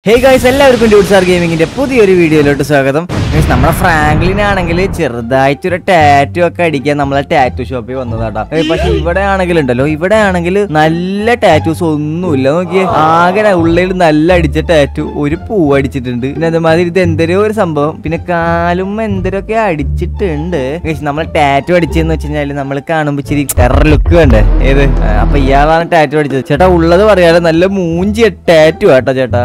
Hey guys എല്ലാവർക്കും ഡ്യൂട്ട് sir ഗെയിമിങ്ങിന്റെ പുതിയൊരു വീഡിയോയിലോട്ട് സ്വാഗതം Guys, നമ്മുടെ ഫ്രാങ്ക്ലിൻ ആണെങ്കിൽ ചെറുതായിട്ടൊരു ടാറ്റു ഒക്കെ അടിക്കാൻ നമ്മളെ ടാറ്റു ഷോപ്പിൽ വന്നതാട്ടോ ഏയ് പക്ഷെ ഇവിടെ ആണെങ്കിൽ ഉണ്ടല്ലോ ഇവിടെ ആണെങ്കിൽ നല്ല ടാറ്റൂസ് ഒന്നുമില്ല നോക്കിയേ ആകെ ഉള്ളിൽ നല്ല അടിച്ച ടാറ്റു ഒരു പൂ അടിച്ചിട്ടുണ്ട് പിന്നെ അതുമാതിരി ഇത് എന്തൊരു ഒരു സംഭവം പിന്നെ കാലും എന്തൊക്കെ അടിച്ചിട്ടുണ്ട് Guys, നമ്മൾ ടാറ്റു അടിച്ചെന്ന് വെച്ച് കഴിഞ്ഞാല് നമ്മൾ കാണുമ്പോ ഇച്ചിരി ടെറർ ലുക്ക് വേണ്ടേ ഏത് ആ, അപ്പൊ ഇയാളാണ് ടാറ്റു അടിച്ചത് ചേട്ടാ ഉള്ളത് പറയാതെ നല്ല മൂഞ്ചിയ ടാറ്റു ആട്ടോ ചേട്ടാ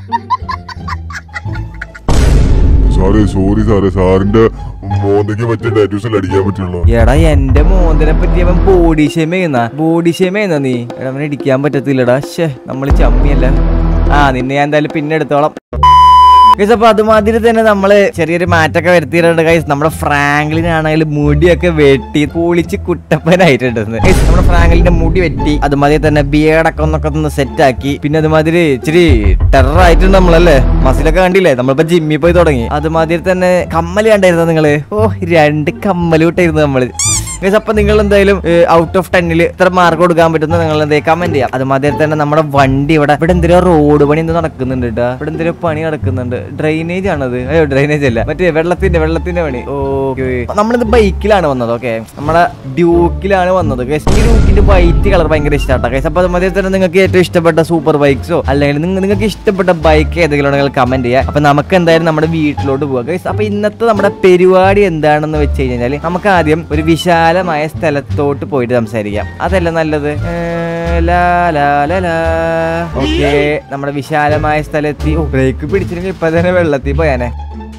സാറേ സോറി സാറേ സാറിന്റെ മോന്തയ്ക്ക് പറ്റിയ ടാറ്റൂസിൽ അടിക്കാൻ പറ്റുള്ളൂ എടാ എന്റെ മോന്തിനെ പറ്റി അവൻ ബോഡി ഷേം ചെയ്യുന്ന ബോഡി ഷേം ചെയ്യുന്ന നീ എടാ അവനെ ഇടിക്കാൻ പറ്റത്തില്ലടാ ഷേ നമ്മള് ചമ്മിയല്ല ആ നിന്നെ ഞാൻ എന്തായാലും പിന്നെ എടുത്തോളാം ഗൈസ് അപ്പൊ അതുമാതിരി തന്നെ നമ്മള് ചെറിയൊരു മാറ്റമൊക്കെ വരുത്തിയിട്ടുണ്ട് ഗൈസ് നമ്മുടെ ഫ്രാങ്ക്ലിനാണെങ്കിൽ മുടിയൊക്കെ വെട്ടി കുളിച്ച് കുട്ടപ്പനായിട്ടുണ്ട് ഗൈസ് നമ്മുടെ ഫ്രാങ്ക്ലിന്റെ മുടി വെട്ടി അതുമാതിരി തന്നെ ബിയേഡൊക്കെ ഒന്നൊക്കെ ഒന്ന് സെറ്റ് ആക്കി പിന്നെ അതുമാതിരി ഇച്ചിരി ടെറർ ആയിട്ടുണ്ട് നമ്മളല്ലേ മസിലൊക്കെ കണ്ടില്ലേ നമ്മളിപ്പോ ജിമ്മിൽ പോയി തുടങ്ങി അതുമാതിരി തന്നെ കമ്മല് കണ്ടായിരുന്നു നിങ്ങള് ഓ രണ്ട് കമ്മല് വിട്ടായിരുന്നു നമ്മള് ഗൈസ് അപ്പൊ നിങ്ങൾ എന്തായാലും ഔട്ട് ഓഫ് ടെന്നിൽ ഇത്ര മാർക്ക് കൊടുക്കാൻ പറ്റുന്ന നിങ്ങൾ എന്താ കമന്റ് ചെയ്യാം അതുമാതിരി തന്നെ നമ്മുടെ വണ്ടി ഇവിടെ ഇവിടെ എന്തൊരു റോഡ് പണി എന്തോ നടക്കുന്നുണ്ട് കേട്ടോ ഇവിടെ എന്തൊരു പണി നടക്കുന്നുണ്ട് ഡ്രൈനേജ് ആണത് അയ്യോ ഡ്രൈനേജ് അല്ല മറ്റേ വെള്ളത്തിന്റെ വെള്ളത്തിന്റെ പണി ഓക്കെ നമ്മളിത് ബൈക്കിലാണ് വന്നത് ഓക്കെ നമ്മുടെ ഡ്യൂക്കിലാണ് വന്നത് ഗൈസ് ഈ ഡ്യൂക്കിന്റെ വൈറ്റ് കളർ ഭയങ്കര ഇഷ്ടമാണ് ഗൈസ് അപ്പൊ അതുമാതിരി തന്നെ നിങ്ങൾക്ക് ഏറ്റവും ഇഷ്ടപ്പെട്ട സൂപ്പർ ബൈക്സോ അല്ലെങ്കിൽ നിങ്ങ- നിങ്ങൾക്ക് ഇഷ്ടപ്പെട്ട ബൈക്ക് ഏതെങ്കിലും നിങ്ങൾ കമന്റ് ചെയ്യുക അപ്പൊ നമുക്ക് എന്തായാലും നമ്മുടെ വീട്ടിലോട്ട് പോവാം ഗൈസ് അപ്പൊ ഇന്നത്തെ നമ്മുടെ പരിപാടി എന്താണെന്ന് വെച്ച് കഴിഞ്ഞാൽ നമുക്ക് ആദ്യം ഒരു വിശാലമായ സ്ഥലത്തോട്ട് പോയിട്ട് സംസാരിക്കാം അതല്ല നല്ലത് ഓക്കെ നമ്മുടെ വിശാലമായ സ്ഥലത്തി ബ്രേക്ക് പിടിച്ചില്ലെങ്കിൽ ഇപ്പൊ തന്നെ വെള്ളത്തിൽ പോയാനെ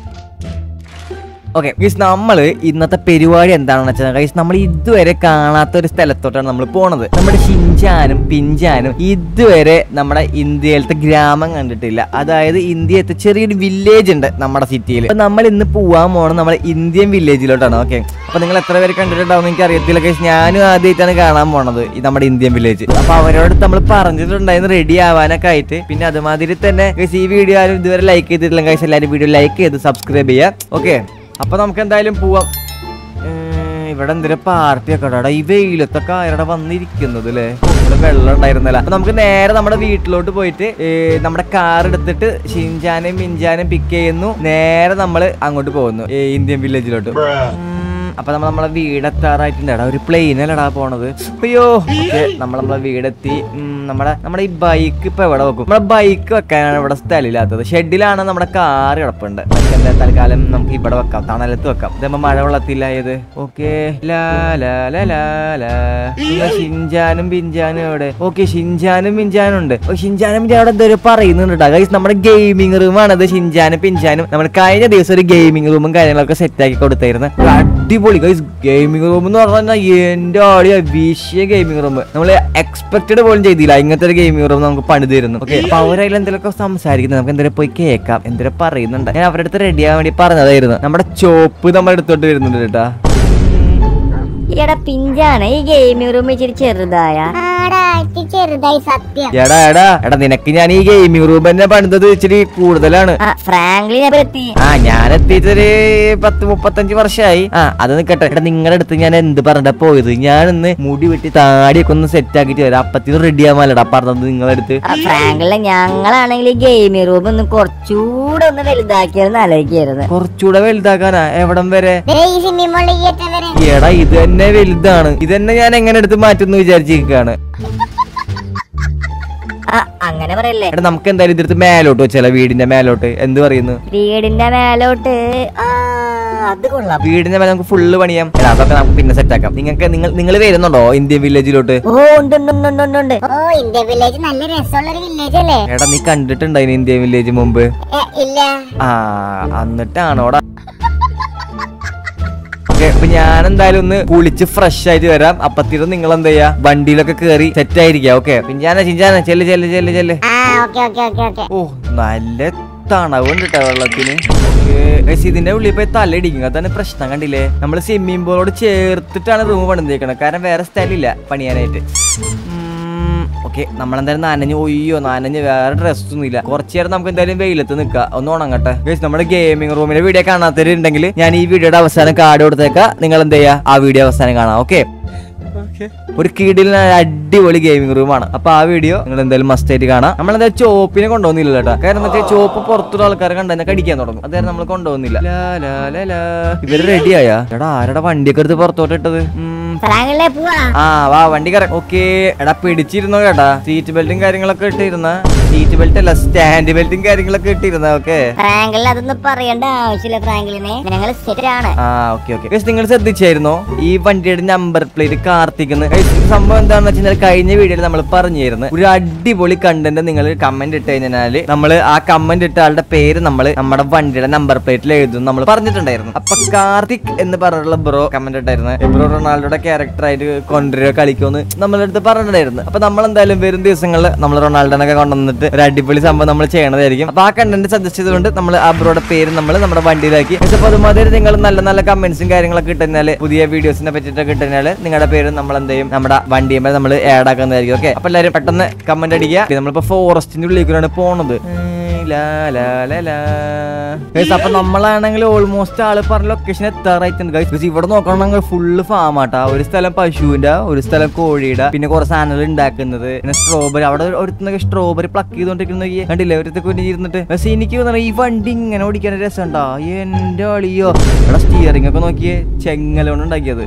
ഓക്കെ ഗൈസ് നമ്മൾ ഇന്നത്തെ പരിപാടി എന്താണെന്ന് വെച്ചാൽ ഗൈസ് നമ്മൾ ഇതുവരെ കാണാത്ത ഒരു സ്ഥലത്തോട്ടാണ് നമ്മൾ പോണത് നമ്മുടെ ഷിൻചാനും പിഞ്ചാനും ഇതുവരെ നമ്മുടെ ഇന്ത്യയിലത്തെ ഗ്രാമം കണ്ടിട്ടില്ല അതായത് ഇന്ത്യത്തെ ചെറിയൊരു വില്ലേജ് ഉണ്ട് നമ്മുടെ സിറ്റിയിൽ അപ്പൊ നമ്മൾ ഇന്ന് പോവാൻ പോണത് നമ്മുടെ ഇന്ത്യൻ വില്ലേജിലോട്ടാണ് ഓക്കെ അപ്പൊ നിങ്ങൾ എത്ര പേര് കണ്ടിട്ടുണ്ടാവും എനിക്ക് അറിയത്തില്ല ഗൈസ് ഞാനും ആദ്യമായിട്ടാണ് കാണാൻ പോണത് ഈ നമ്മുടെ ഇന്ത്യൻ വില്ലേജ് അപ്പൊ അവരോട് നമ്മൾ പറഞ്ഞിട്ടുണ്ടായിരുന്നു റെഡി ആവാനൊക്കെ ആയിട്ട് പിന്നെ അതുമാതിരി തന്നെ ഗൈസ് ഈ വീഡിയോ ആരും ഇതുവരെ ലൈക്ക് ചെയ്തിട്ടില്ല ഗൈസ് എല്ലാവരും വീഡിയോ ലൈക്ക് ചെയ്ത് സബ്സ്ക്രൈബ് ചെയ്യുക ഓക്കെ അപ്പൊ നമുക്ക് എന്തായാലും പോവാം ഏ, ഇവിടെ എന്തൊരു പാർട്ടി ഒക്കെ ഉണ്ടോ ഈ വെയിലത്തൊക്കെ ആരുടെ വന്നിരിക്കുന്നത് അല്ലേ ഇവിടെ വെള്ളം ഉണ്ടായിരുന്നല്ല അപ്പൊ നമുക്ക് നേരെ നമ്മുടെ വീട്ടിലോട്ട് പോയിട്ട് ഏ, നമ്മുടെ കാർ എടുത്തിട്ട് ഷിൻജാനും മിഞ്ചാനും പിക്ക് ചെയ്യുന്നു നേരെ നമ്മൾ അങ്ങോട്ട് പോകുന്നു ഏ, ഇന്ത്യൻ വില്ലേജിലോട്ട് ഉം, അപ്പൊ നമ്മൾ നമ്മളെ വീടെത്താറായിട്ടുണ്ട് എടാ ഒരു പ്ലെയിൻ അല്ലടാ പോണത് അയ്യോ ഓക്കെ നമ്മൾ നമ്മളെ വീടെത്തി ഉം, നമ്മുടെ നമ്മുടെ ഈ ബൈക്ക് ഇപ്പൊ എവിടെ വെക്കും നമ്മുടെ ബൈക്ക് വെക്കാനാണ് ഇവിടെ സ്ഥലമില്ലാത്തത് ഷെഡിലാണ് നമ്മുടെ കാർ കിടപ്പുണ്ട് ബൈക്ക് എന്താ തൽക്കാലം നമുക്ക് ഇവിടെ വെക്കാം തണലത്ത് വെക്കാം ഇതാകുമ്പോ മഴ വെള്ളത്തിലായത് ഓക്കെ ലാ ലാ ലാ ലാ ലാ പിന്നെ ഷിൻജാനും പിഞ്ചാനും എവിടെ ഓക്കെ ഷിൻജാനും പിഞ്ചാനും ഉണ്ട് ഓ, ഷിൻജാനും പിഞ്ചാനും അവിടെ എന്തൊരു പറയുന്നുണ്ട് ഗൈസ് നമ്മുടെ ഗെയിമിംഗ് റൂമാണ് അത് ഷിൻജാനും പിഞ്ചാനും നമ്മൾ കഴിഞ്ഞ ദിവസം ഒരു ഗെയിമിംഗ് റൂമും കാര്യങ്ങളൊക്കെ സെറ്റ് ആക്കി കൊടുത്തായിരുന്നു ഒരു അടിപൊളി ഗൈസ് ഗെയിമിംഗ് റൂം എന്ന് പറഞ്ഞാൽ എന്റെ ആടിയ വിഷയ ഗെയിമിംഗ് റൂം നമ്മൾ എക്സ്പെക്ടഡ് പോലും ചെയ്തില്ല ഇങ്ങനത്തെ ഒരു ഗെയിമിംഗ് റൂം നമുക്ക് പണി തരുന്നു ഓക്കെ അപ്പൊ അവരതിൽ എന്തെങ്കിലുമൊക്കെ സംസാരിക്കുന്നത് നമുക്ക് എന്തെങ്കിലും പോയി കേൾക്കാം എന്തെങ്കിലും പറയുന്നുണ്ട് ഞാൻ അവരുടെ അടുത്ത് റെഡി ആവാൻ വേണ്ടി പറഞ്ഞതായിരുന്നു നമ്മുടെ ചോപ്പ് നമ്മൾ എടുത്തോട്ട് വരുന്നുണ്ട് കേട്ടാ എടാ പിഞ്ചാണ് ഈ ഗെയിമിംഗ് റൂം ഇച്ചിരി ചെറുതായ ആടാ ഇത്തിരി ചെറുതായി സത്യം എടാ എടാ എടാ നിനക്ക് ഞാൻ ഈ ഗെയിമിംഗ് റൂം തന്നെ പണിതത് ഇച്ചിരി കൂടുതലാണ് ആ ഫ്രാങ്ക്ലിൻ എവിടെ എത്തി ആ ഞാൻ എത്തിയിട്ടൊരു പത്ത് മുപ്പത്തഞ്ച് വർഷമായി ആ അത് നിക്കട്ടെ എടാ നിങ്ങളുടെ അടുത്ത് ഞാൻ എന്ത് പറഞ്ഞ പോയത് ഞാൻ ഇന്ന് മുടി വെട്ടി താടിയൊക്കെ ഒന്ന് സെറ്റ് ആക്കിട്ട് വരാം അപ്പത്തിന് റെഡി ആവാലടാ പറഞ്ഞത് നിങ്ങളുടെ അടുത്ത് ആ ഫ്രാങ്ക്ലിൻ ഞങ്ങളാണെങ്കിൽ ഈ ഗെയിമിംഗ് റൂം ഒന്ന് കുറച്ചുകൂടെ ഒന്ന് വലുതാക്കിയെന്ന് ആലോചിക്കായിരുന്നു കുറച്ചുകൂടെ വലുതാക്കാനാ എവിടം വരെ ദേ ഈ സ്വിമ്മിംഗ് പൂളിൽ ഈ ഏറ്റം വരെ എടാ ഇത് തന്നെ വലുതാണ് ഇത് തന്നെ ഞാൻ എങ്ങനെ എടുത്ത് മാറ്റുന്നു വിചാരിച്ചിരിക്കാണ് ആ അങ്ങനെ പറയല്ലേ എടാ നമുക്ക് എന്തായാലും ഇതെടുത്ത് മേലോട്ട് വെച്ചാലോ വീടിന്റെ മേലോട്ട് എന്ത് പറയുന്നു വീടിന്റെ മേലോട്ട് ആ അത് കൊള്ളാം വീടിന്റെ മേലെ നമുക്ക് ഫുള്ള് പണിയാം എടാ അതൊക്കെ നമുക്ക് പിന്നെ സെറ്റ് ആക്കാം നിങ്ങൾക്ക് നിങ്ങൾ നിങ്ങൾ വരുന്നുണ്ടോ ഇന്ത്യൻ വില്ലേജിലോട്ട് ഓ ഉണ്ട് ഉണ്ട് ഉണ്ട് ഉണ്ട് ഉണ്ട് ഉണ്ട് ഓ ഇന്ത്യ വില്ലേജ് നല്ല രസമുള്ള ഒരു വില്ലേജ് അല്ലേ എടാ നീ കണ്ടിട്ടുണ്ടോ ഇനി ഇന്ത്യൻ വില്ലേജ് മുമ്പ് ഏ, ഇല്ല ആ എന്നിട്ടാണോടാ ഓക്കെ അപ്പൊ ഞാൻ എന്തായാലും ഒന്ന് കുളിച്ച് ഫ്രഷ് ആയിട്ട് വരാം അപ്പത്തിനും നിങ്ങൾ എന്താ ചെയ്യാ വണ്ടിയിലൊക്കെ കേറി സെറ്റ് ആയിരിക്കാം ഓക്കെ പിഞ്ചാന ചിഞ്ചാന ചെല്ല് ചെല്ല് ചെല്ല് ചെല്ല് ആ ഓക്കെ ഓക്കെ ഓക്കെ ഓക്കെ ഓ നല്ല തണവുണ്ട് കേട്ടോ വെള്ളത്തിന് Okay. Guys, ഇതിന്റെ ഉള്ളിൽ പോയി തല ഇടിക്കും അതാണ് പ്രശ്നം കണ്ടില്ലേ നമ്മൾ സ്വിമ്മിംഗ് പൂളോട് ചേർത്തിട്ടാണ് റൂം പണിതേക്കണത് കാരണം വേറെ സ്ഥലമില്ല പണിയാനായിട്ട് ഓക്കെ നമ്മളെന്തായാലും നനഞ്ഞ് ഒയ്യോ നനഞ്ഞ് വേറെ ഡ്രസ്സൊന്നും ഇല്ല കുറച്ചു നേരം നമുക്ക് എന്തായാലും വെയിലത്ത് നിൽക്കാം ഒന്ന് ഉണങ്ങട്ടെ ഗൈസ് നമ്മുടെ ഗെയിമിംഗ് റൂമിന്റെ വീഡിയോ കാണാത്തവരുണ്ടെങ്കിൽ ഞാൻ ഈ വീഡിയോയുടെ അവസാനം കാർഡ് കൊടുത്തേക്കാം നിങ്ങൾ എന്ത് ചെയ്യുക ആ വീഡിയോ അവസാനം കാണാം ഓക്കെ ഒരു കീടിൽ അടിപൊളി ഗെയിമിംഗ് റൂമാണ് അപ്പൊ ആ വീഡിയോ നിങ്ങൾ എന്തായാലും മസ്റ്റ് ആയിട്ട് കാണാം നമ്മൾ എന്തായാലും ചോപ്പിനെ കൊണ്ടുപോകുന്നില്ല കേട്ടോ കാരണം എന്താ വെച്ചാൽ ചോപ്പ് പുറത്തുള്ള ആൾക്കാരെ കണ്ടു കടിക്കാൻ തുടങ്ങും അതായത് നമ്മൾ കൊണ്ടുപോകുന്നില്ല ലാ, ലാ, ലാ, ലാ. ഇവര് റെഡിയായ എടാ ആരുടെ വണ്ടിയൊക്കെ എടുത്ത് പുറത്തോട്ട് ഇട്ടത് ഉം. ഫ്രാങ്കിളിലെ പോവാ ആ വാ വണ്ടി കറ ഓക്കെ എടാ പിടിച്ചിരുന്നോ കേട്ടാ സീറ്റ് ബെൽറ്റും കാര്യങ്ങളൊക്കെ ഇട്ടിരുന്ന സീറ്റ് ബെൽറ്റ് അല്ല സ്റ്റാൻഡ് ബെൽറ്റും കാര്യങ്ങളൊക്കെ ഇട്ടിരുന്ന ഓക്കെ ഫ്രാങ്കിളിൽ അതൊന്നും പറയേണ്ട ആവശ്യമില്ല ഫ്രാങ്കിളിനെ ഞങ്ങൾ സെറ്റാണ് ആ ഓക്കെ ഓക്കെ നിങ്ങൾ ശ്രദ്ധിച്ചായിരുന്നോ ഈ വണ്ടിയുടെ നമ്പർ പ്ലേറ്റ് കാർത്തിക് സംഭവം എന്താണെന്ന് വെച്ചാൽ കഴിഞ്ഞ വീഡിയോയിൽ നമ്മൾ പറഞ്ഞിരുന്നു ഒരു അടിപൊളി കണ്ടന്റ് നിങ്ങൾ കമന്റ് ഇട്ട് കഴിഞ്ഞാല് നമ്മൾ ആ കമന്റ് ഇട്ട ആളുടെ പേര് നമ്മൾ നമ്മുടെ വണ്ടിയുടെ നമ്പർ പ്ലേറ്റിൽ എഴുതും നമ്മൾ പറഞ്ഞിട്ടുണ്ടായിരുന്നു അപ്പൊ കാർത്തിക് എന്ന് പറഞ്ഞിട്ടുള്ള ബ്രോ കമന്റ് ഇട്ടായിരുന്നു ബ്രോ റൊണാൾഡോയുടെ ക്യാരക്ടർ ആയിട്ട് കൊണ്ടുവരിക കളിക്കുമെന്ന് നമ്മളെ അടുത്ത് പറഞ്ഞിട്ടുണ്ടായിരുന്നു അപ്പൊ നമ്മൾ എന്തായാലും വരും ദിവസങ്ങളിൽ നമ്മൾ റൊണാൾഡോനൊക്കെ കൊണ്ടുവന്നിട്ട് ഒരു അടിപൊളി സംഭവം നമ്മൾ ചെയ്യണതായിരിക്കും അപ്പൊ ആ കണ്ടന്റ് സജസ്റ്റ് ചെയ്തുകൊണ്ട് നമ്മൾ ആ ബ്രോയുടെ പേര് നമ്മൾ നമ്മുടെ വണ്ടിയിലാക്കി പക്ഷെ അപ്പൊ അതുമാതിരി നിങ്ങൾ നല്ല നല്ല കമന്റ്സും കാര്യങ്ങളൊക്കെ കിട്ടുന്നാല് പുതിയ വീഡിയോസിനെ പറ്റിയിട്ടൊക്കെ കിട്ടുന്നാല് നിങ്ങളുടെ പേര് നമ്മൾ എന്ത് ചെയ്യും നമ്മുടെ വണ്ടിയുമ്പോൾ നമ്മൾ ആഡ് ആക്കുന്നതായിരിക്കും ഓക്കെ അപ്പൊ എല്ലാവരും പെട്ടെന്ന് കമന്റ് അടിക്കുക നമ്മളിപ്പോ ഫോറസ്റ്റിന്റെ ഉള്ളിലേക്കാണ് പോണത് ഉം, ലാ, ലാ, ലാ, ലാ. Guys, അപ്പൊ നമ്മളാണെങ്കിൽ ഓൾമോസ്റ്റ് ആള് പറഞ്ഞ ലൊക്കേഷൻ എത്താറായിട്ടുണ്ട് ഗൈസ് പക്ഷെ ഇവിടെ നോക്കണമെങ്കിൽ ഫുള്ള് ഫാമാട്ടാ ഒരു സ്ഥലം പശുവിന്റെ ഒരു സ്ഥലം കോഴിയുടെ പിന്നെ കുറെ സാധനങ്ങൾ ഉണ്ടാക്കുന്നത് പിന്നെ സ്ട്രോബെറി അവിടെ ഒരുത്തുന്നൊക്കെ സ്ട്രോബെറി പ്ലക്ക് ചെയ്തോണ്ടിരിക്കുന്ന ഈ കണ്ടില്ലേ ഒരുത്തൊക്കെ ഇരുന്നിട്ട് പക്ഷെ എനിക്ക് തോന്നുന്നു ഈ വണ്ടി ഇങ്ങനെ ഓടിക്കാൻ രസമുണ്ടാ എന്റെ അളിയോ ഇവിടെ സ്റ്റിയറിംഗ് ഒക്കെ നോക്കിയേ ചെങ്ങലോണ്ട് ഉണ്ടാക്കിയത്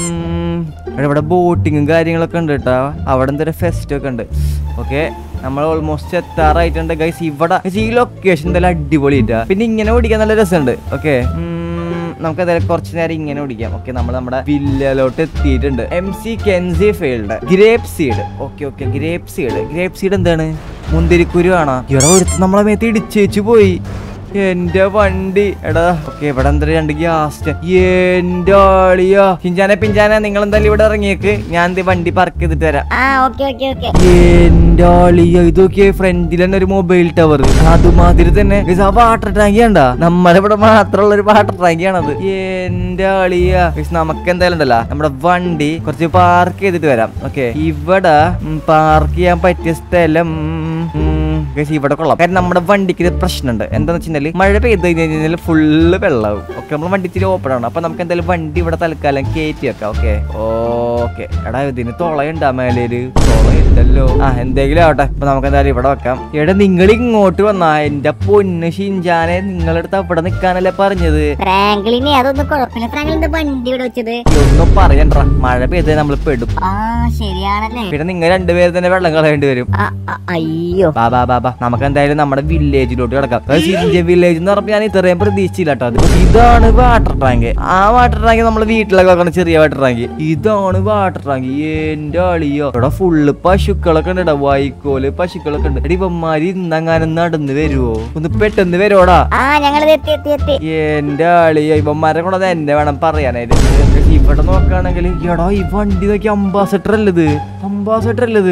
ഉം. എടാ, ഇവിടെ ബോട്ടിങ്ങും കാര്യങ്ങളൊക്കെ ഉണ്ട് കേട്ടോ അവിടെ എന്തൊരു ഫെസ്റ്റ് ഒക്കെ ഉണ്ട് ഓക്കെ നമ്മൾ ഓൾമോസ്റ്റ് എത്താറായിട്ടുണ്ട് ഗൈസ് ഇവിടെ guys, ഈ ലൊക്കേഷൻ എന്തായാലും അടിപൊളിയിട്ടാ പിന്നെ ഇങ്ങനെ ഓടിക്കാൻ നല്ല രസമുണ്ട് ഓക്കെ നമുക്ക് എന്തായാലും കുറച്ച് നേരം ഇങ്ങനെ ഓടിക്കാം ഓക്കെ നമ്മൾ നമ്മുടെ വില്ലയിലോട്ട് എത്തിയിട്ടുണ്ട് M C Kenzie Field grape seed okay okay grape seed grape seed എന്താണ് മുന്തിരിക്കുരു ആണോ ഇവിടെ ഒരുത്ത് നമ്മളെ മേത്ത് ഇടിച്ചേച്ചു പോയി എന്റെ വണ്ടി എടാ ഓക്കെ ഇവിടെ എന്താ രണ്ട് ഗ്യാസ് എന്റെ ആളിയാ പിഞ്ചാനെ പിഞ്ചാനെ നിങ്ങൾ എന്തായാലും ഇവിടെ ഇറങ്ങിയേക്ക് ഞാൻ ദേ വണ്ടി പാർക്ക് ചെയ്തിട്ട് വരാം ആ ഓക്കെ ഓക്കെ ഓക്കെ എന്റെ ആളിയ ഇതൊക്കെ ഫ്രണ്ടിൽ തന്നെ ഒരു മൊബൈൽ ടവർ അതുമാതിരി തന്നെ ഇത് ആ വാട്ടർ ടാങ്കി കണ്ടാ നമ്മളിവിടെ മാത്രമുള്ള ഒരു വാട്ടർ ടാങ്കിയാണത് എന്റെ ആളിയ ഗയ്സ്, നമുക്ക് എന്തായാലും ഉണ്ടല്ലോ നമ്മുടെ വണ്ടി കുറച്ച് പാർക്ക് ചെയ്തിട്ട് വരാം ഓക്കെ ഇവിടെ പാർക്ക് ചെയ്യാൻ പറ്റിയ സ്ഥലം ഉം, ഗയ്സ്, ഇവിടെ കൊള്ളാം കാരണം നമ്മുടെ വണ്ടിക്ക് ഒരു പ്രശ്നമുണ്ട് എന്താന്ന് വെച്ചിട്ടുണ്ടെങ്കിൽ മഴ പെയ്ത് കഴിഞ്ഞാൽ ഫുള്ള് വെള്ളമാവും ഓക്കെ നമ്മൾ വണ്ടി ഇച്ചിരി ഓപ്പൺ ആണ് അപ്പൊ നമുക്ക് എന്തായാലും വണ്ടി ഇവിടെ തൽക്കാലം കയറ്റി വെക്കാം ഓക്കെ ഓക്കെ എടാ ഇതിന് തുളയുണ്ടാ മേലേല് തുളയുണ്ടല്ലോ ആ എന്തെങ്കിലും ആവട്ടെ അപ്പൊ നമുക്ക് എന്തായാലും ഇവിടെ വെക്കാം എടാ നിങ്ങൾ ഇങ്ങോട്ട് വന്നാ എന്റെ പൊന്ന് ഷിൻജാനെ നിങ്ങളടുത്ത് അവിടെ നിക്കാനല്ലേ പറഞ്ഞത് ഫ്രാങ്കിളിനെ അതൊന്നും കുഴപ്പമില്ല ഫ്രാങ്കിളിന്റെ വണ്ടി ഇവിടെ വെച്ചത് ഒന്നും പറയണ്ട മഴ പെയ്ത് നമ്മൾ പെടും ആ ശരിയാണല്ലേ പിന്നെ നിങ്ങൾ രണ്ടുപേരും തന്നെ വെള്ളം കളയേണ്ടി വരും ആ, ആ, അയ്യോ ബാ ബാ ബാ ബാ നമുക്ക് എന്തായാലും നമ്മുടെ വില്ലേജിലോട്ട് കിടക്കാം ഇന്ത്യൻ വില്ലേജ് എന്ന് പറഞ്ഞാൽ ഞാൻ ഇത്രയും പ്രതീക്ഷിച്ചില്ല കേട്ടോ അത് ഇതാണ് വാട്ടർ ടാങ്ക് ആ വാട്ടർ ടാങ്ക് നമ്മൾ വീട്ടിലൊക്കെ വെക്കണം ചെറിയ വാട്ടർ ടാങ്ക് ഇതാണ് വാട്ടർ ടാങ്ക് എന്റെ അളിയോ ഇവിടെ ഫുള്ള് പശുക്കളൊക്കെ ഉണ്ട് വൈക്കോല് പശുക്കളൊക്കെ ഉണ്ട് എടി ഇവന്മാര് ഇന്നങ്ങാനും നടന്ന് വരുവോ ഒന്ന് പെട്ടെന്ന് വരുവോടാ ആ ഞങ്ങൾ എത്തി എത്തി എത്തി എന്റെ ആളിയോ ഇവന്മാരെ കൂടെ എന്നെ വേണം പറയാനായിട്ട് ഇവിടെ നോക്കുകയാണെങ്കിൽ എടാ ഈ വണ്ടി നോക്കി അംബാസഡർ അല്ലത് അംബാസഡർ അല്ലത്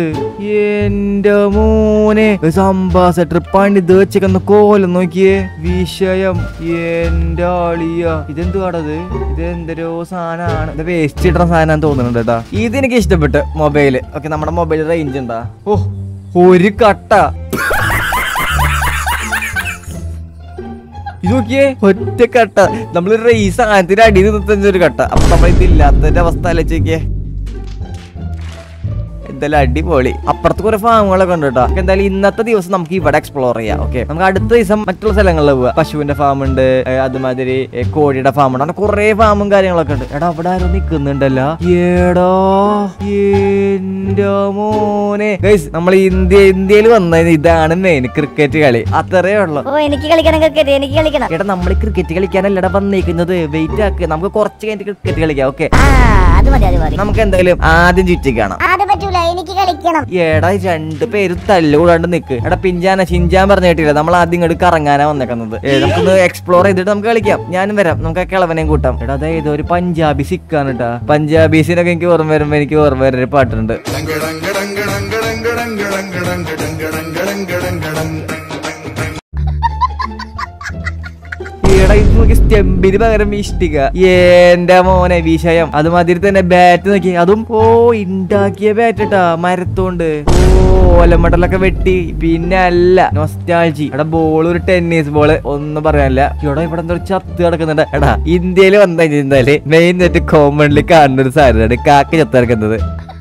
എന്റെ മോനെ അംബാസഡർ പണിത് വെച്ചേക്കുന്ന കോലം നോക്കിയേ വിഷയം എന്റെ ആളിയ ഇതെന്തുവാടത് ഇത് എന്തൊരു സാധനമാണ് ഇത് വേസ്റ്റ് ഇടുന്ന സാധനം തോന്നുന്നുണ്ട് കേട്ടാ ഇത് എനിക്ക് ഇഷ്ടപ്പെട്ടു മൊബൈല് ഓക്കെ നമ്മുടെ മൊബൈൽ റേഞ്ച് ഉണ്ടാ ഓ ഒരു കട്ട ഇത് നോക്കിയേ ഒറ്റ കട്ട നമ്മൾ റേസ് സാധനത്തിന് അടിയിൽ നിർത്തുന്ന ഒരു കട്ട അപ്പൊ നമ്മൾ ഇതില്ലാത്തതിന്റെ അവസ്ഥ ആലോചിക്കേ എന്തായാലും അടിപൊളി അപ്പുറത്ത് കുറെ ഫാമുകളൊക്കെ ഉണ്ട് കേട്ടോ നമുക്ക് എന്തായാലും ഇന്നത്തെ ദിവസം നമുക്ക് ഇവിടെ എക്സ്പ്ലോർ ചെയ്യാം ഓക്കെ നമുക്ക് അടുത്ത ദിവസം മറ്റുള്ള സ്ഥലങ്ങളിൽ പോവാം പശുവിന്റെ ഫാം ഉണ്ട് ഏ, അതുമാതിരി ഏ, കോഴിയുടെ ഫാം ഉണ്ട് അങ്ങനെ കുറെ ഫാമും കാര്യങ്ങളൊക്കെ ഉണ്ട് എടാ അവിടെ ആരും നിക്കുന്നുണ്ടല്ലോ ഏടാ എന്റെ മോനെ ഗൈസ് നമ്മൾ ഇന്ത്യ ഇന്ത്യയിൽ വന്ന ഇതാണ് മെയിൻ ക്രിക്കറ്റ് കളി അത്രേ ഉള്ളു ഓ എനിക്ക് കളിക്കണം ക്രിക്കറ്റ് എനിക്ക് കളിക്കണം എടാ നമ്മൾ ക്രിക്കറ്റ് കളിക്കാനല്ലടാ വന്നേക്കുന്നത് വെയിറ്റ് ആക്ക് നമുക്ക് കുറച്ച് കഴിഞ്ഞിട്ട് ക്രിക്കറ്റ് കളിക്കാം ഓക്കെ ആ അത് മതി അത് മതി നമുക്ക് എന്തായാലും ആദ്യം ചുറ്റി കാണാം അത് പറ്റൂല എനിക്ക് കളിക്കണം എടാ ഈ രണ്ട് പേര് തല്ലുകൂടാണ്ട് നിക്ക് എടാ പിഞ്ചാന ചിഞ്ചാൻ പറഞ്ഞു കേട്ടില്ല നമ്മൾ ആദ്യം ഇങ്ങോട്ട് കറങ്ങാനാ വന്നേക്കുന്നത് ഏ, നമുക്കൊന്ന് എക്സ്പ്ലോർ ചെയ്തിട്ട് നമുക്ക് കളിക്കാം ഞാനും വരാം നമുക്ക് ആ കിളവനെയും കൂട്ടാം എടാ അതെ ഏതോ ഒരു പഞ്ചാബി സിക്കാണ് കേട്ടാ പഞ്ചാബീസിനൊക്കെ എനിക്ക് ഓർമ്മ വരുമ്പോ എനിക്ക് ഓർമ്മ വരുന്ന ഒരു പാട്ടുണ്ട് എടാ ഇത് നോക്കി സ്റ്റെമ്പിന് പകരം ഇഷ്ടിക എന്റെ മോനെ വിഷയം അതുമാതിരി തന്നെ ബാറ്റ് നോക്കി അതും ഓ ഉണ്ടാക്കിയ ബാറ്റ് ഇട്ടാ മരത്തോണ്ട് ഓ ഓലമടലൊക്കെ വെട്ടി പിന്നെ അല്ല നൊസ്റ്റാൾജി എടാ ബോൾ ഒരു ടെന്നീസ് ബോള് ഒന്നും പറയാനില്ല എടാ ഇവിടെ എന്തോ ഒരു ചത്ത് കിടക്കുന്നുണ്ട് എടാ ഇന്ത്യയിൽ വന്നു കഴിഞ്ഞാല് മെയിൻ ആയിട്ട് കോമൺലി കാണുന്ന ഒരു സാധനമാണ് കാക്ക ചത്ത് കിടക്കുന്നത്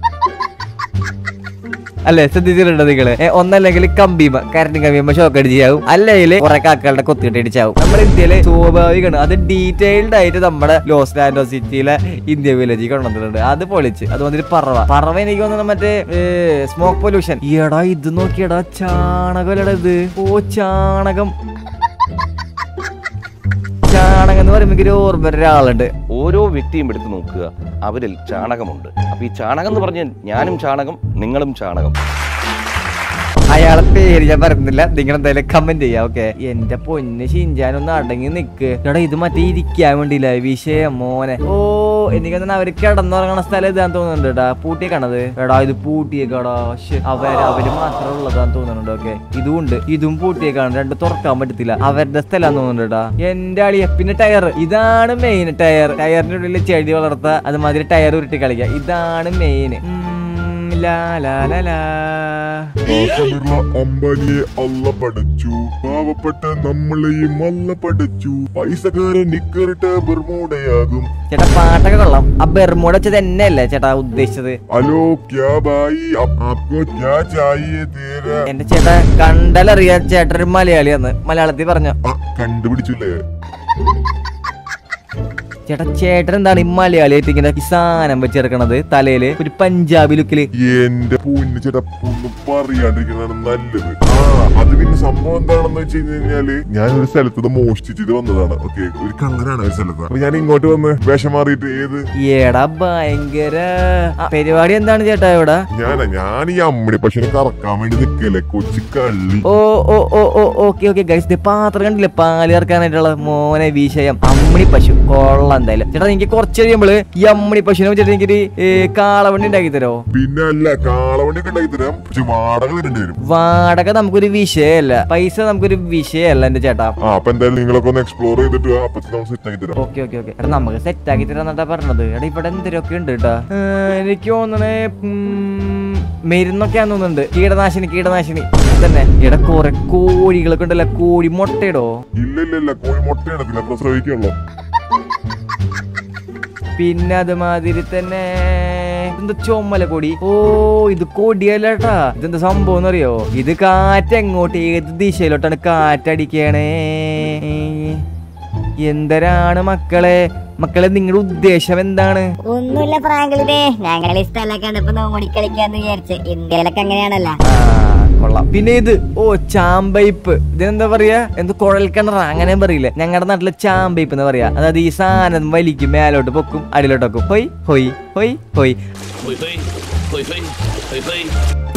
അല്ലെ ശ്രദ്ധിച്ചിട്ടുണ്ടോ നിങ്ങള് ഏ, ഒന്നല്ലെങ്കിൽ കമ്പിമ കരണ്ട് കമ്പിമ ഷോക്ക് അടിച്ചാവും അല്ലെങ്കിൽ കുറെ കാക്കകളുടെ കൊത്തിയിട്ട് അടിച്ചാവും നമ്മുടെ ഇന്ത്യയില് സ്വാഭാവികമാണ് അത് ഡീറ്റെയിൽഡ് ആയിട്ട് നമ്മുടെ ലോസ് ആൻഡോ സിറ്റിയിലെ ഇന്ത്യ വില്ലേജിൽ കൊണ്ടുവന്നിട്ടുണ്ട് അത് പൊളിച്ച് അത് വന്നിട്ട് പറവ പറവ എനിക്ക് തോന്നുന്നത് മറ്റേ സ്മോക്ക് പൊല്യൂഷൻ എടാ ഇത് നോക്കിയടാ ചാണകമല്ലടാ ഇത് ഓ ചാണകം ചാണകം എന്ന് പറയുമ്പോ എനിക്ക് ഒരു ഓർമ്മ വരുന്ന ഒരാളുണ്ട് ഓരോ വ്യക്തിയും എടുത്ത് നോക്കുക അവരിൽ ചാണകമുണ്ട് അപ്പൊ ഈ ചാണകം എന്ന് പറഞ്ഞാൽ ഞാനും ചാണകം നിങ്ങളും ചാണകം അയാളെ പേര് ഞാൻ പറയുന്നില്ല നിങ്ങൾ എന്തായാലും കമന്റ് ചെയ്യാം ഓക്കെ എന്റെ പൊന്ന് ഷിഞ്ചാനൊന്ന് അടങ്ങി നിക്ക് എടാ ഇത് മറ്റേ ഇരിക്കാൻ വേണ്ടിയില്ല വിഷയം മോനെ ഓ എനിക്ക് തന്നെ അവര് കിടന്നുറങ്ങണ സ്ഥലം ഇതാന്ന് തോന്നുന്നുണ്ട് കേട്ടാ പൂട്ടിയെ കണത് എടാ ഇത് പൂട്ടിയേക്കാടാ ശ്ശെ, അവര് അവര് മാത്രം ഉള്ളതാന്ന് തോന്നുന്നുണ്ട് ഓക്കെ ഇതും ഉണ്ട് ഇതും പൂട്ടിയേക്കാണ് രണ്ട് തുറക്കാൻ പറ്റത്തില്ല അവരുടെ സ്ഥലം തോന്നുന്നുണ്ട് കേട്ടാ എന്റെ അളിയ പിന്നെ ടയർ ഇതാണ് മെയിൻ ടയർ ടയറിന്റെ ഉള്ളിൽ ചെടി വളർത്ത അതുമാതിരി ടയർ ഉരുട്ടി കളിക്കുക ഇതാണ് മെയിൻ ലാ ലാ ലാ ലാ ആസമിറുള്ള അംബാനിയെ അല്ല പഠിച്ചു പാവപ്പെട്ട നമ്മളെയും അല്ല പഠിച്ചു പൈസക്കാരൻ നിക്കറിട്ട് ബർമൂടയാകും ചേട്ടാ പാട്ടൊക്കെ കൊള്ളാം ആ ബെർമൂട വെച്ചത് തന്നെയല്ലേ ചേട്ടാ ഉദ്ദേശിച്ചത് ഹലോ ക്യാ ഭായി അപ്- ആപ്കോ ക്യാ ചാഹിയേ തേരാ എന്റെ ചേട്ടാ കണ്ടാലറിയാം ചേട്ടൻ ഒരു മലയാളിയാന്ന് മലയാളത്തിൽ പറഞ്ഞു ആ, കണ്ടുപിടിച്ചില്ലേ ചേട്ടാ ചേട്ടൻ എന്താണ് ഈ മലയാളിയായിട്ട് ഇങ്ങനെ ഈ സാധനം വെച്ചെടുക്കണത് തലയില് ഒരു പഞ്ചാബി ലുക്കില് എന്റെ പൂഞ്ഞ് ചേട്ടാ ഒന്നും പറയാണ്ടിരിക്കുന്നതാണ് നല്ലത് ആ അത് പിന്നെ സംഭവം എന്താണെന്ന് വെച്ച് കഴിഞ്ഞാല് ഞാൻ ഒരു സ്ഥലത്ത് നിന്ന് മോഷ്ടിച്ചിട്ട് വന്നതാണ് ഓക്കെ ഒരു കള്ളനാണ് ഒരു സ്ഥലത്ത് അപ്പൊ ഞാൻ ഇങ്ങോട്ട് വന്ന് വേഷം മാറിയിട്ട് ഏത് ഏടാ ഭയങ്കര ആ, പരിപാടി എന്താണ് ചേട്ടാ ഇവിടെ ഞാനാ ഞാൻ ഈ അമ്മടി പശുവിനെ കറക്കാൻ വേണ്ടി നിക്കല്ലേ കൊച്ചു കള്ളി ഓ ഓ ഓ ഓ ഓക്കെ ഓക്കെ ഗൈസ് പാത്രം കണ്ടില്ലേ പാല് ഇറക്കാനായിട്ടുള്ള മോനെ വിഷയം അമ്മണി പശു കൊള്ളാം എന്തായാലും ചേട്ടാ എനിക്ക് കുറച്ച് കഴിയുമ്പോള് ഈ അമ്മണി പശുവിനെ വെച്ചിട്ട് എനിക്കൊരു ഏ, കാളവണ്ടി ഉണ്ടാക്കി തരോ പിന്നെ അല്ല കാളവണ്ടി ഒക്കെ ഉണ്ടാക്കി തരാം പക്ഷെ വാടക തരേണ്ടി വരും വാടക നമുക്കൊരു വിഷയമല്ല പൈസ നമുക്കൊരു വിഷയമല്ല എന്റെ ചേട്ടാ ആ അപ്പൊ എന്തായാലും നിങ്ങളൊക്കെ ഒന്ന് എക്സ്പ്ലോർ ചെയ്തിട്ട് വാ, അപ്പൊ നമുക്ക് സെറ്റ് ആക്കി തരാം ഓക്കെ ഓക്കെ ഓക്കെ എടാ നമുക്ക് സെറ്റ് ആക്കി തരാന്നാ പറഞ്ഞത് എടാ ഇവിടെ എന്തൊക്കെ ഉണ്ട് കേട്ടാ എനിക്ക് തോന്നണേ ഉം, മരുന്നൊക്കെയാന്ന് തോന്നുന്നുണ്ട് കീടനാശിനി കീടനാശിനി തന്നെ ഇവിടെ കുറെ കോഴികളൊക്കെ ഉണ്ടല്ലോ കോഴി മുട്ടയിടോ ഇല്ല ഇല്ല ഇല്ല കോഴി മുട്ടയിടത്തില്ല പ്രസവിക്കുള്ളൂ പിന്നെ അതുമാതിരി തന്നെ എന്താ ചുമല കൊടി ഓ ഇത് കൊടിയല്ലേട്ടാ ഇതെന്താ സംഭവം എന്നറിയോ ഇത് കാറ്റ് എങ്ങോട്ട് ഏത് ദിശയിലോട്ടാണ് കാറ്റടിക്കണേ എന്തരാണ് മക്കളെ മക്കളെ നിങ്ങളുടെ ഉദ്ദേശം എന്താണ് ഒന്നുമില്ല ഫ്രാങ്ക്ലിനെ ഞങ്ങൾ ഈ സ്ഥലമൊക്കെ കണ്ടപ്പോ നോടി കളിക്കാന്ന് വിചാരിച്ച് ഇന്ത്യയിലൊക്കെ അങ്ങനെയാണല്ലോ ആ കൊള്ളാം പിന്നെ ഇത് ഓ ചാമ്പൈപ്പ് ഇതിനെന്താ പറയാ എന്ത് കുഴൽ കിണറ അങ്ങനെ പറയില്ലേ ഞങ്ങളുടെ നാട്ടില് ചാമ്പൈപ്പ് എന്ന് പറയാ അതായത് ഈ സാധനം വലിക്കും മേലോട്ട് പൊക്കും അടിയിലോട്ട് വെക്കും ഹൊയ് ഹൊയ് ഹൊയ് ഹൊയ് ഹൊയ് ഹൊയ്, ഹൊയ് ഹൊയ്, ഹൊയ് ഹൊയ്.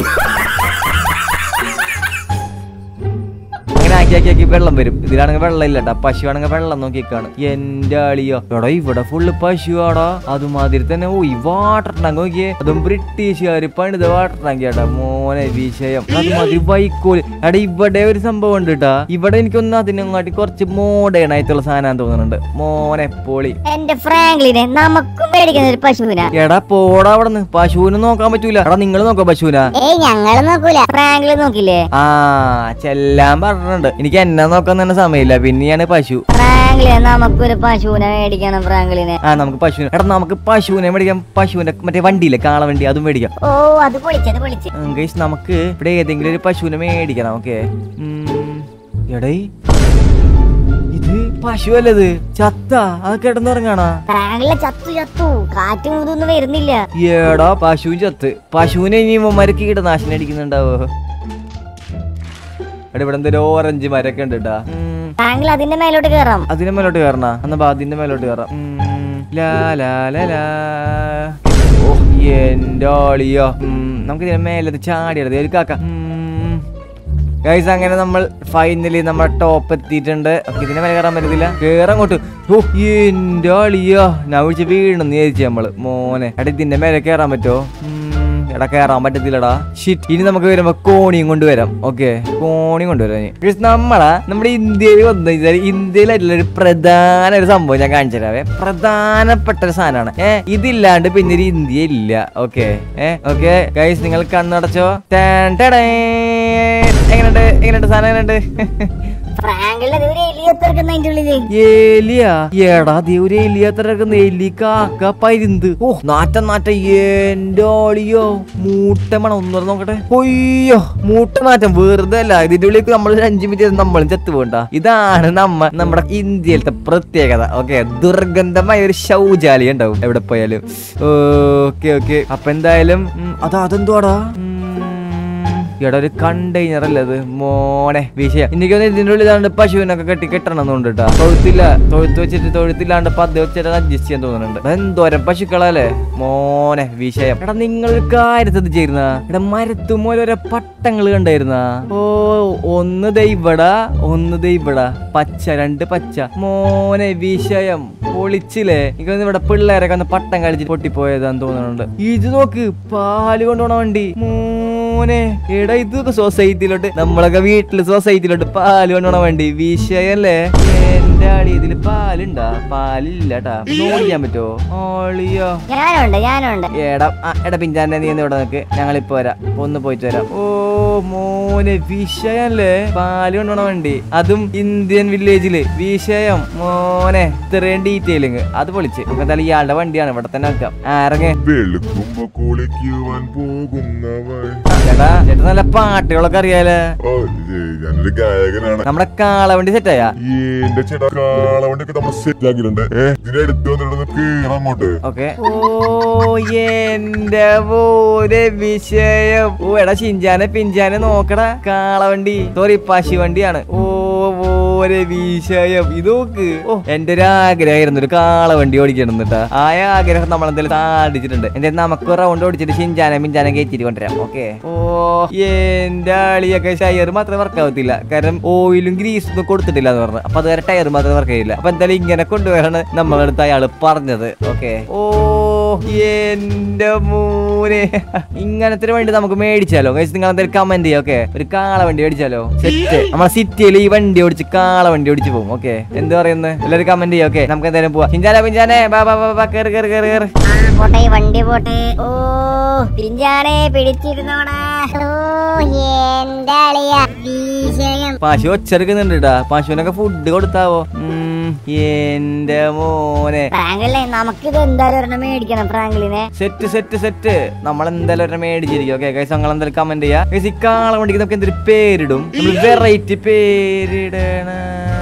അങ്ങനെ ആക്കി ആക്കി ആക്കി വെള്ളം വരും ഇതിലാണെങ്കിൽ വെള്ളം ഇല്ല കേട്ടാ പശു ആണെങ്കിൽ വെള്ളം നോക്കിക്കാണ് എന്റെ അളിയോ എടാ ഇവിടെ ഫുള്ള് പശു ആടാ അതുമാതിരി തന്നെ ഓ ഈ വാട്ടർ ടാങ്ക് നോക്കിയേ അതും ബ്രിട്ടീഷുകാർ പണിത വാട്ടർ ടാങ്ക് ചേട്ടാ മോനെ വിഷയം അതുമാതിരി വൈക്കോല് എടാ ഇവിടെ ഒരു സംഭവം ഉണ്ട് കേട്ടാ ഇവിടെ എനിക്കൊന്ന് അതിനെങ്ങാട്ടി കുറച്ച് മോഡേൺ ആയിട്ടുള്ള സാധനം തോന്നുന്നുണ്ട് മോനെ പൊളി എന്റെ ഫ്രാങ്ക്ലിനെ നമുക്കും മേടിക്കുന്ന ഒരു പശുവിനാ എടാ പോടാ അവിടെ നിന്ന് പശുവിനെ നോക്കാൻ പറ്റൂല എടാ നിങ്ങൾ നോക്കാം പശുവിനാ ഏയ് ഞങ്ങള് നോക്കൂല ഫ്രാങ്ക്ലി നോക്കില്ലേ ആ ചെല്ലാൻ പറഞ്ഞിട്ടുണ്ട് എനിക്ക് എന്നെ നോക്കാൻ തന്നെ സമയമില്ല പിന്നെയാണ് പശു ഫ്രാങ്ക്ലിനെ നമുക്കൊരു പശുവിനെ മേടിക്കണം ഫ്രാങ്ക്ലിനെ ആ നമുക്ക് പശുവിനെ എടാ നമുക്ക് പശുവിനെ മേടിക്കാം പശുവിന്റെ മറ്റേ വണ്ടിയില്ലേ കാളവണ്ടി അതും മേടിക്കാം ഓ അത് പൊളിച്ചത് പൊളിച്ച് ഗൈസ് നമുക്ക് ഇവിടെ ഏതെങ്കിലും ഒരു പശുവിനെ മേടിക്കണം ഓക്കെ എടേ ഇത് പശു അല്ലത് ചത്ത അത് കിടന്നുറങ്ങാണാ ഫ്രാങ്ക്ലിനെ ചത്തു ചത്തു കാറ്റും ഇതൊന്നും വരുന്നില്ല ഏടാ പശു ചത്ത് പശുവിനെ ഇനി ഇവന്മാര് കീടനാശിനി അടിക്കുന്നുണ്ടാവോ എടാ ഇവിടെ എന്തൊരു ഓറഞ്ച് മരൊക്കെ ഉണ്ട് കേട്ടാ ഫ്രാങ്ക്ലിൻ അതിന്റെ മേലോട്ട് കയറാം അതിന്റെ മേലോട്ട് കയറണ എന്നാ ബാ അതിന്റെ മേലോട്ട് കയറാം ഉം, ലാ ലാ ലാ ലാ ഓ എന്റെ ആളിയോ നമുക്ക് ഇതിന്റെ മേലത് ചാടിയത് ഒരു കാക്ക ഗൈസ് അങ്ങനെ നമ്മൾ ഫൈനലി നമ്മുടെ ടോപ്പ് എത്തിയിട്ടുണ്ട് അപ്പൊ ഇതിന്റെ മേലെ കയറാൻ പറ്റത്തില്ല കേറാൻ അങ്ങോട്ട് ഓ എന്റെ ആളിയോ ഞാൻ വിളിച്ച് വീണെന്ന് വിചാരിച്ചു നമ്മള് മോനെ എടാ ഇതിന്റെ മേലെ കയറാൻ പറ്റോ ഉം, എടാ കയറാൻ പറ്റത്തില്ലടാ ഷിറ്റ് ഇനി നമുക്ക് വരുമ്പോ കോണിയും കൊണ്ടുവരാം ഓക്കെ കോണിയും കൊണ്ടുവരാം ഇനി. Guys, നമ്മളാ നമ്മുടെ ഇന്ത്യയിൽ വന്നു കഴിഞ്ഞാൽ ഇന്ത്യയിലായിട്ടുള്ള ഒരു പ്രധാന ഒരു സംഭവം ഞാൻ കാണിച്ചു തരാവേ പ്രധാനപ്പെട്ട ഒരു സാധനമാണ് ഏ ഇതില്ലാണ്ട് പിന്നെ ഒരു ഇന്ത്യ ഇല്ല ഓക്കെ ഏ ഓക്കെ ഗൈസ് നിങ്ങൾ കണ്ണടച്ചോ ടാൻ ടാടേ. എങ്ങനെയുണ്ട് എങ്ങനെയുണ്ട് സാധനം എങ്ങനെയുണ്ട് ഫ്രാങ്കിളിന്റെ ഒരു എലിയെ തീർക്കുന്ന അതിന്റെ ഉള്ളില് ഏലിയ എടാ ദേ ഒരു എലിയ തിരക്കുന്ന എലി കാക്ക പരുന്ത് ഓ നാറ്റം നാറ്റ എന്റെ ഓളിയോ മൂട്ട മണം ഒന്ന് നോക്കട്ടെ ഒയ്യോ മൂട്ട നാറ്റം വെറുതെ അല്ല ഇതിന്റെ ഉള്ളിൽ നമ്മൾ ഒരു അഞ്ചു മിനിറ്റ് നമ്മളും ചത്തു പോകണ്ട ഇതാണ് നമ്മ നമ്മുടെ ഇന്ത്യയിലത്തെ പ്രത്യേകത ഓക്കെ ദുർഗന്ധമായ ഒരു ശൗചാലയം ഉണ്ടാവും എവിടെ പോയാലും ഓക്കെ ഓക്കെ അപ്പൊ എന്തായാലും ഉം, അതാ അതെന്തുവാടാ ഉം, എടാ ഒരു കണ്ടെയ്നർ അല്ലേ അത് മോനെ വിഷയം എനിക്ക് തോന്നുന്നു ഇതിന്റെ ഉള്ളിൽ ഇതാണ്ട് പശുവിനൊക്കെ കെട്ടി കെട്ടണം എന്നുണ്ട് കേട്ടോ തൊഴുത്തില്ല തൊഴുത്ത് വെച്ചിട്ട് തൊഴുത്തില്ലാണ്ട് പദ്ധതി വെച്ചിട്ട് അഡ്ജസ്റ്റ് ചെയ്യാൻ തോന്നുന്നുണ്ട് എന്തോരം പശുക്കളല്ലേ മോനെ വിഷയം എടാ നിങ്ങൾ ഒരു കാര്യത്തിൽ ചേരുന്ന എടാ മരത്തുമൂല ഓരോ പട്ടങ്ങൾ കണ്ടായിരുന്ന ഓ ഒന്ന് ദൈവട ഒന്ന് ദൈവട പച്ച രണ്ട് പച്ച മോനെ വിഷയം പൊളിച്ചില്ലേ എനിക്ക് തോന്നുന്നു ഇവിടെ പിള്ളേരൊക്കെ ഒന്ന് പട്ടം കളിച്ചിട്ട് പൊട്ടിപ്പോയതാന്ന് തോന്നുന്നുണ്ട് ഇത് നോക്ക് പാല് കൊണ്ടുപോണ വണ്ടി മോനെ എടാ ഇതൊക്കെ സൊസൈറ്റിയിലോട്ട് നമ്മളൊക്കെ വീട്ടില് സൊസൈറ്റിയിലോട്ട് പാല് കൊണ്ടുപോണ വണ്ടി വിഷയല്ലേ എന്റെ ആളി ഇതില് പാലുണ്ടാ പാലില്ല ട്ടാ നോക്കിയാൻ പറ്റുമോ ഓളിയോ ഞാനുണ്ട് ഞാനുണ്ട് എടാ ആ, എടാ പിഞ്ചാന്റെ നീ ഒന്ന് ഇവിടെ നിൽക്ക് ഞങ്ങളിപ്പോ വരാം ഒന്ന് പോയിട്ട് വരാം ഓ മോനെ വിഷയല്ലേ പാല് കൊണ്ടുപോണ വണ്ടി അതും ഇന്ത്യൻ വില്ലേജില് വിഷയം മോനെ ഇത്രയും ഡീറ്റെയിലിങ് അത് പൊളിച്ച് നമുക്ക് എന്തായാലും ഇയാളുടെ വണ്ടിയാണ് ഇവിടെ തന്നെ വെക്കാം ആരങ്ങ് വെളുക്കുമ്പോ കുളിക്കുവാൻ പോകുന്നവൻ ചേട്ടാ ചേട്ടാ നല്ല പാട്ടുകളൊക്കെ അറിയാലേ ഓ ഇത് ഞാനൊരു ഗായകനാണ് നമ്മുടെ കാളവണ്ടി സെറ്റായാ എന്റെ ചേട്ടാ കാളവണ്ടിയൊക്കെ നമ്മൾ സെറ്റ് ആക്കിയിട്ടുണ്ട് ഏ ഇതിന്റെ അടുത്ത് വന്നിട്ട് കേറാം അങ്ങോട്ട് ഓക്കെ ഓ എന്റെ പോലെ വിഷയം ഓ എടാ ചിഞ്ചാനെ പിഞ്ചാനെ നോക്കടാ കാളവണ്ടി സോറി പശു വണ്ടിയാണ് ഓ ഓരെ വിഷയം ഇത് നോക്ക് ഓ എന്റെ ഒരു ആഗ്രഹമായിരുന്നു ഒരു കാളവണ്ടി ഓടിക്കണം എന്നിട്ടാ ആ ആഗ്രഹം നമ്മൾ എന്തായാലും സാധിച്ചിട്ടുണ്ട് എന്തായാലും നമുക്ക് റൗണ്ട് ഓടിച്ചിട്ട് ചിഞ്ചാനെ പിഞ്ചാനെ കയറ്റിട്ട് കൊണ്ടുവരാം ഓക്കെ ഓ എന്റെ ആളിയൊക്കെ ടയർ മാത്രമേ വർക്ക് ആവത്തില്ല കാരണം ഓയിലും ഗ്രീസും ഒന്നും കൊടുത്തിട്ടില്ല എന്ന് പറഞ്ഞു അപ്പൊ അതുവരെ ടയർ മാത്രമേ വർക്ക് ചെയ്യില്ല അപ്പൊ എന്തായാലും ഇങ്ങനെ കൊണ്ടുവരാണ് നമ്മളടുത്ത് അയാൾ പറഞ്ഞത് ഓക്കെ ഓ എന്റെ മൂനെ ഇങ്ങനത്തെ ഒരു വണ്ടി നമുക്ക് മേടിച്ചാലോ guys, നിങ്ങൾ എന്തായാലും കമന്റ് ചെയ്യാം ഓക്കെ ഒരു കാള വണ്ടി മേടിച്ചാലോ സെറ്റ് നമ്മളെ സിറ്റിയിൽ ഈ വണ്ടി ഓടിച്ച് കാള വണ്ടി ഓടിച്ച് പോകും ഓക്കെ എന്ത് പറയുന്നത് എല്ലാവരും കമന്റ് ചെയ്യാം ഓക്കെ നമുക്ക് എന്തായാലും പോവാം പിഞ്ചാനെ പിഞ്ചാനെ ബാ ബാ ബാ ബാ കേറ് കേറ് കേറ് കേറ് ആ, പോട്ടെ ഈ വണ്ടി പോട്ടെ ഓ പിഞ്ചാണേ പിടിച്ചിരുന്നോടാ ഓ എന്റെ അളിയ വിഷയം പശു ഒച്ചെടുക്കുന്നുണ്ട് കേട്ടാ പശുവിനൊക്കെ ഫുഡ് കൊടുത്താവോ ഉം, എന്റെ മോനെ ഫ്രാങ്കിളിനെ നമുക്കിത് എന്തായാലും ഒരെണ്ണം മേടിക്കണം ഫ്രാങ്കിളിനെ സെറ്റ് സെറ്റ് സെറ്റ് നമ്മൾ എന്തായാലും ഒരെണ്ണം മേടിച്ചിരിക്കും ഓക്കെ ഗൈസ് നിങ്ങൾ എന്തായാലും കമന്റ് ചെയ്യാ ഗൈസ് ഈ കാള വണ്ടിക്ക് നമുക്ക് എന്തൊരു പേരിടും നമ്മൾ വെറൈറ്റി പേരിടണ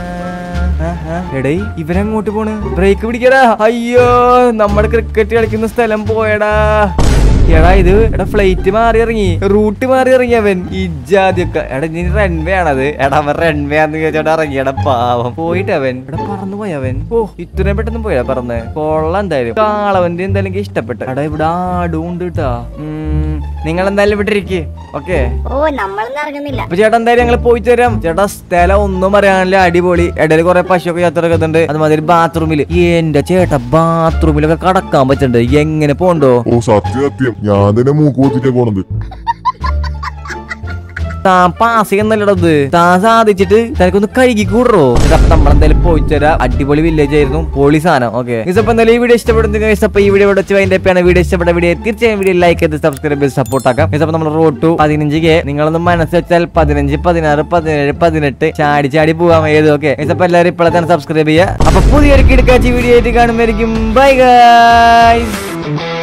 എടേ ഇവരങ്ങോട്ട് പോണ് ബ്രേക്ക് പിടിക്കടാ അയ്യോ നമ്മുടെ ക്രിക്കറ്റ് കളിക്കുന്ന സ്ഥലം പോയടാ എടാ ഇത് എടാ ഫ്ലൈറ്റ് മാറി ഇറങ്ങി റൂട്ട് മാറി ഇറങ്ങി അവൻ ഇജാദ്യൊക്കെ എടാ നീ റൺവേ ആണത് എടാ അവൻ റൺവേ ആന്ന് ചോദിച്ചോടാ ഇറങ്ങിയടാ പാവം പോയിട്ട് അവൻ എടാ പറന്നു പോയി അവൻ ഓ ഇത്രയും പെട്ടെന്ന് പോയാ പറന്ന് കൊള്ളാം എന്തായാലും കാളവന്റെ എന്തായാലും എനിക്ക് ഇഷ്ടപ്പെട്ടു എടാ ഇവിടെ ആടും ഉണ്ട് കേട്ടാ നിങ്ങൾ എന്തായാലും ഇവിടെ ഇരിക്കേ ഓക്കെ ഓ നമ്മളൊന്നും ഇറങ്ങുന്നില്ല അപ്പൊ ചേട്ടാ എന്തായാലും ഞങ്ങൾ പോയിട്ട് വരാം ചേട്ടാ സ്ഥലം ഒന്നും പറയാനില്ല അടിപൊളി ഇടയിൽ കുറെ പശുവൊക്കെ ചത്തിറക്കുന്നുണ്ട് അതുമാതിരി ബാത്റൂമിൽ എന്റെ ചേട്ടാ ബാത്റൂമിലൊക്കെ കടക്കാൻ പറ്റുന്നുണ്ട് എങ്ങനെ പോണ്ടോ ഓ സത്യം സത്യം ഞാൻ തന്നെ മൂക്ക് പൊത്തിട്ടാ പോണത് താൻ പാസ് ചെയ്യുന്നല്ലടത് താൻ സാധിച്ചിട്ട് തനിക്കൊന്ന് കഴുകി കൂടറോ അപ്പൊ നമ്മളെന്തായാലും പോയിട്ട് വരാം അടിപൊളി വില്ലേജ് ആയിരുന്നു പൊളി സാധനം ഓക്കെ ഇപ്പൊ എന്തായാലും ഈ വീഡിയോ ഇഷ്ടപ്പെടുന്ന guys, അപ്പൊ ഈ വീഡിയോ ഇവിടെ വെച്ച് അതിന്റെ വീഡിയോ ഇഷ്ടപ്പെട്ട വീഡിയോ തീർച്ചയായും വീഡിയോ ലൈക്ക് ചെയ്ത് സബ്സ്ക്രൈബ് ചെയ്ത് സപ്പോർട്ട് ആക്കാം ഇപ്പൊ നമ്മൾ റോഡ് ടു പതിനഞ്ച് കെ നിങ്ങളൊന്ന് മനസ്സ് വെച്ചാൽ പതിനഞ്ച് പതിനാറ് പതിനേഴ് പതിനെട്ട് ചാടി ചാടി പോകാം ഏത് ഓക്കെ അപ്പൊ എല്ലാവരും ഇപ്പോഴെ തന്നെ സബ്സ്ക്രൈബ് ചെയ്യുക അപ്പൊ പുതിയൊരു കിടക്കാച്ചി വീഡിയോ ആയിട്ട് കാണുമായിരിക്കും ബൈ ഗൈസ്